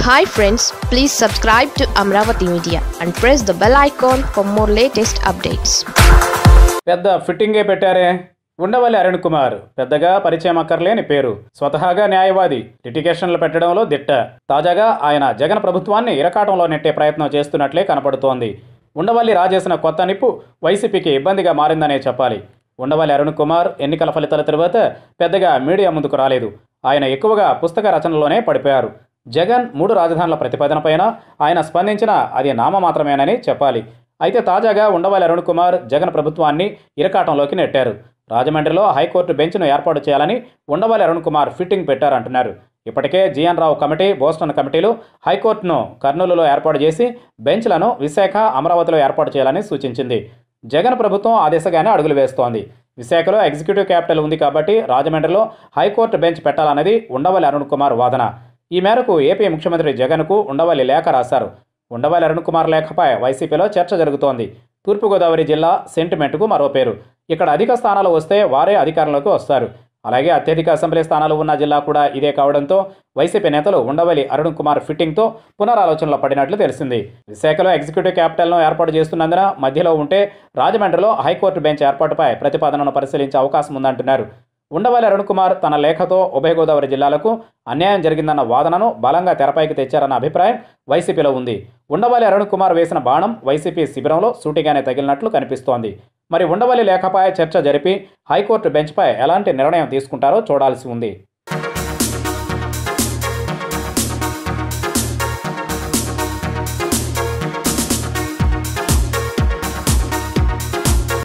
hi friends please subscribe to Amaravati media and press the bell icon for more latest updates పెద్ద ఫిట్టింగే పెట్టారే ఉండవల్లి అరుణ్ కుమార్ పెద్దగా పరిచయం అక్కర్లేని పేరు స్వతహాగా న్యాయవాది లిటిగేషన్లు పెట్టడంలో దిట్ట తాజాగా ఆయన జగన్ ప్రభుత్వాన్ని ఇరకాటంలో నెట్టే ప్రయత్నం చేస్తున్నట్లే కనపడుతోంది ఉండవల్లి రాజేసిన కొత్త నిప్పు వైసీపీకి ఇబ్బందిగా మారిందనే చెప్పాలి ఉండవల్లి అరుణ్ కుమార్ ఎన్నికల ఫలితాల తరువాత పెద్దగా మీడియా ముందుకు రాలేదు ఆయన ఎక్కువగా పుస్తక రచనలోనే పడిపోయారు జగన్ మూడు రాజధానుల ప్రతిపాదనపైన ఆయన స్పందించిన అది నామమాత్రమేనని చెప్పాలి అయితే తాజాగా ఉండవల్లి అరుణ్ కుమార్ జగన్ ప్రభుత్వాన్ని ఇరకాటంలోకి నెట్టారు రాజమండ్రిలో హైకోర్టు బెంచ్ను ఏర్పాటు చేయాలని ఉండవల్లి అరుణ్ కుమార్ ఫిట్టింగ్ పెట్టారంటున్నారు ఇప్పటికే జీఎన్ రావు కమిటీ బోస్టన్ కమిటీలు హైకోర్టును కర్నూలులో ఏర్పాటు చేసి బెంచ్లను విశాఖ అమరావతిలో ఏర్పాటు చేయాలని సూచించింది జగన్ ప్రభుత్వం ఆ దిశగానే అడుగులు వేస్తోంది విశాఖలో ఎగ్జిక్యూటివ్ క్యాపిటల్ ఉంది కాబట్టి రాజమండ్రిలో హైకోర్టు బెంచ్ పెట్టాలన్నది ఉండవల్లి అరుణ్ కుమార్ వాదన ఈ మేరకు ఏపీ ముఖ్యమంత్రి జగన్కు ఉండవల్లి లేఖ రాశారు ఉండవల్లి అరుణ్ కుమార్ లేఖపై వైసీపీలో చర్చ జరుగుతోంది తూర్పుగోదావరి జిల్లా సెంటిమెంట్కు మరో పేరు ఇక్కడ అధిక స్థానాలు వస్తే వారే అధికారంలోకి వస్తారు అలాగే అత్యధిక అసెంబ్లీ స్థానాలు ఉన్న జిల్లా కూడా ఇదే కావడంతో వైసీపీ నేతలు ఉండవల్లి అరుణ్ కుమార్ ఫిట్టింగ్తో పునరాలోచనలో పడినట్లు తెలిసింది విశాఖలో ఎగ్జిక్యూటివ్ క్యాపిటల్ను ఏర్పాటు చేస్తున్నందున మధ్యలో ఉంటే రాజమండ్రిలో హైకోర్టు బెంచ్ ఏర్పాటుపై ప్రతిపాదనను పరిశీలించే అవకాశం ఉందంటున్నారు ఉండవల్లి అరుణ్ కుమార్ తన లేఖతో ఉభయ గోదావరి జిల్లాలకు అన్యాయం జరిగిందన్న వాదనను బలంగా తెరపైకి తెచ్చారన్న అభిప్రాయం వైసీపీలో ఉంది ఉండవల్లి అరుణ్ కుమార్ వేసిన బాణం వైసీపీ శిబిరంలో సూటిగానే తగిలినట్లు కనిపిస్తోంది మరి ఉండవల్లి లేఖపై చర్చ జరిపి హైకోర్టు బెంచ్పై ఎలాంటి నిర్ణయం తీసుకుంటారో చూడాల్సి ఉంది